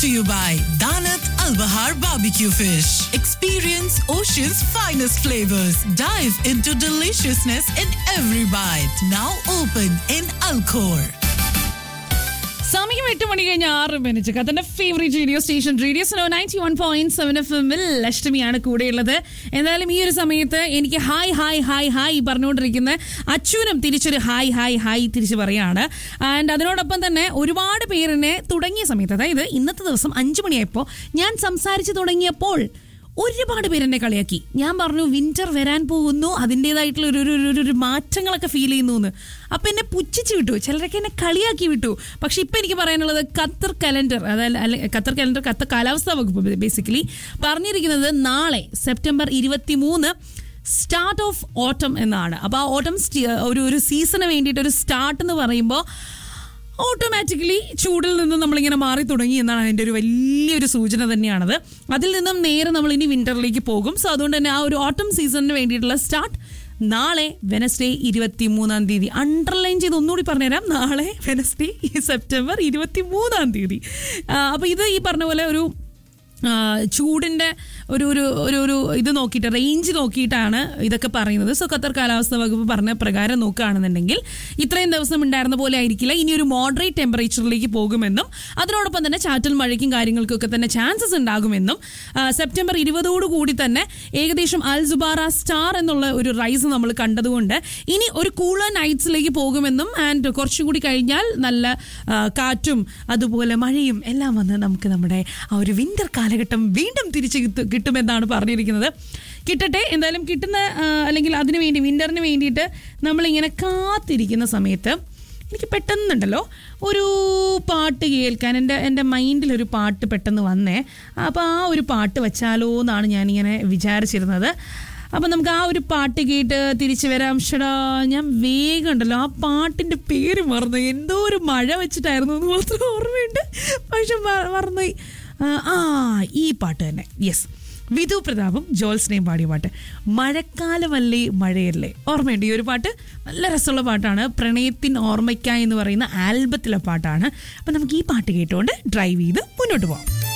to you by Danat Al Bahar Barbecue Fish. Experience ocean's finest flavors. Dive into deliciousness in every bite. Now open in Alcor. സമയം എട്ട് മണി കഴിഞ്ഞ് ആറ് minute കത്തന്റെ favourite radio station radio സനോ ninety one point seven F എമ്മിൽ ലക്ഷ്മിയാണ് കൂടെയുള്ളത് എന്തായാലും ഈ ഒരു സമയത്ത് എനിക്ക് ഹായ് ഹായ് ഹായ് ഹായ് പറഞ്ഞുകൊണ്ടിരിക്കുന്ന അച്ഛനും തിരിച്ചൊരു ഹായ് ഹായ് ഹായ് തിരിച്ച് പറയാണ് ആൻഡ് അതിനോടൊപ്പം തന്നെ ഒരുപാട് പേരിനെ തുടങ്ങിയ സമയത്ത് അതായത് ഇന്നത്തെ ദിവസം അഞ്ചു മണിയായപ്പോൾ ഞാൻ സംസാരിച്ചു തുടങ്ങിയപ്പോൾ ഒരുപാട് പേര് എന്നെ കളിയാക്കി ഞാൻ പറഞ്ഞു വിന്റർ വരാൻ പോകുന്നു അതിൻ്റെതായിട്ടുള്ള ഒരു ഒരു- ഒരു- ഒരു മാറ്റങ്ങളൊക്കെ ഫീൽ ചെയ്യുന്നു എന്ന് അപ്പൊ എന്നെ പുച്ഛിച്ച് വിട്ടു ചിലരൊക്കെ എന്നെ കളിയാക്കി വിട്ടു പക്ഷെ ഇപ്പൊ എനിക്ക് പറയാനുള്ളത് ഖത്തർ കലണ്ടർ അതായത് അല്ലെ ഖത്തർ കലണ്ടർ ഖത്തർ കാലാവസ്ഥാ വകുപ്പ് ബേസിക്കലി പറഞ്ഞിരിക്കുന്നത് നാളെ സെപ്റ്റംബർ ഇരുപത്തി മൂന്ന് സ്റ്റാർട്ട് ഓഫ് ഓട്ടം എന്നാണ് അപ്പോൾ ആ ഓട്ടം ഒരു ഒരു സീസണ് വേണ്ടിയിട്ട് ഒരു സ്റ്റാർട്ട് എന്ന് പറയുമ്പോൾ ഓട്ടോമാറ്റിക്കലി ചൂടിൽ നിന്ന് നമ്മളിങ്ങനെ മാറി തുടങ്ങി എന്നാണ് അതിൻ്റെ ഒരു വലിയൊരു സൂചന തന്നെയാണത് അതിൽ നിന്നും നേരെ നമ്മൾ ഇനി വിന്ററിലേക്ക് പോകും സോ അതുകൊണ്ട് തന്നെ ആ ഒരു ഓട്ടം സീസണിന് വേണ്ടിയിട്ടുള്ള സ്റ്റാർട്ട് നാളെ വെനസ്ഡേ ഇരുപത്തി മൂന്നാം തീയതി അണ്ടർലൈൻ ചെയ്ത് ഒന്നുകൂടി പറഞ്ഞുതരാം നാളെ വെനസ്ഡേ സെപ്റ്റംബർ ഇരുപത്തി മൂന്നാം തീയതി അപ്പോൾ ഇത് ഈ പറഞ്ഞ പോലെ ഒരു ആ, ചൂടിന്റെ ഒരു ഒരു ഒരു ഒരു ഇത് നോക്കിയിട്ട് റേഞ്ച് നോക്കിയിട്ടാണ് ഇതൊക്കെ പറയുന്നത് സോ ഖത്തർ കാലാവസ്ഥാ വകുപ്പ് പറഞ്ഞ പ്രകാരം നോക്കുകയാണെന്നുണ്ടെങ്കിൽ ഇത്രയും ദിവസം ഉണ്ടായിരുന്ന പോലെ ആയിരിക്കില്ല ഇനി ഒരു മോഡറേറ്റ് ടെമ്പറേച്ചറിലേക്ക് പോകുമെന്നും അതിനോടൊപ്പം തന്നെ ചാറ്റൽ മഴയ്ക്കും കാര്യങ്ങൾക്കൊക്കെ തന്നെ ചാൻസസ് ഉണ്ടാകുമെന്നും ആ, സെപ്റ്റംബർ ഇരുപതോടു കൂടി തന്നെ ഏകദേശം അൽ സുബാറ സ്റ്റാർ എന്നുള്ള ഒരു റൈസ് നമ്മൾ കണ്ടതുകൊണ്ട് ഇനി ഒരു കൂളർ നൈറ്റ്സിലേക്ക് പോകുമെന്നും ആൻഡ് കുറച്ചും കൂടി കഴിഞ്ഞാൽ നല്ല ആ, കാറ്റും അതുപോലെ മഴയും എല്ലാം വന്ന് നമുക്ക് നമ്മുടെ ആ ഒരു വിന്റർ കാലഘട്ടം വീണ്ടും തിരിച്ച് കിട്ടു- കിട്ടുമെന്നാണ് പറഞ്ഞിരിക്കുന്നത് കിട്ടട്ടെ എന്തായാലും കിട്ടുന്ന ആ, അല്ലെങ്കിൽ അതിനു വേണ്ടി വിന്ററിന് വേണ്ടിയിട്ട് നമ്മളിങ്ങനെ കാത്തിരിക്കുന്ന സമയത്ത് എനിക്ക് പെട്ടെന്നുണ്ടല്ലോ ഒരു പാട്ട് കേൾക്കാൻ എൻ്റെ എൻ്റെ മൈൻഡിലൊരു പാട്ട് പെട്ടെന്ന് വന്നേ അപ്പോൾ ആ ഒരു പാട്ട് വെച്ചാലോ എന്നാണ് ഞാനിങ്ങനെ വിചാരിച്ചിരുന്നത് അപ്പം നമുക്ക് ആ ഒരു പാട്ട് കേട്ട് തിരിച്ചു വരാം ഷടാ ഞാൻ വേഗം ഉണ്ടല്ലോ ആ പാട്ടിൻ്റെ പേര് മറന്നു എന്തോ ഒരു മഴ വെച്ചിട്ടായിരുന്നു എന്ന് മാത്രം ഓർമ്മയുണ്ട് പക്ഷെ മ- മറന്നുപോയി ആ, ആ ഈ പാട്ട് തന്നെ യെസ് വിധു പ്രതാപും ജോൽസ്നയും പാടിയ പാട്ട് മഴക്കാലമല്ലേ മഴയല്ലേ ഓർമ്മയുണ്ട് ഈ ഒരു പാട്ട് നല്ല രസമുള്ള പാട്ടാണ് പ്രണയത്തിൻ ഓർമ്മയ്ക്കായി എന്ന് പറയുന്ന ആൽബത്തിലെ പാട്ടാണ് അപ്പം നമുക്ക് ഈ പാട്ട് കേട്ടുകൊണ്ട് ഡ്രൈവ് ചെയ്ത് മുന്നോട്ട് പോകാം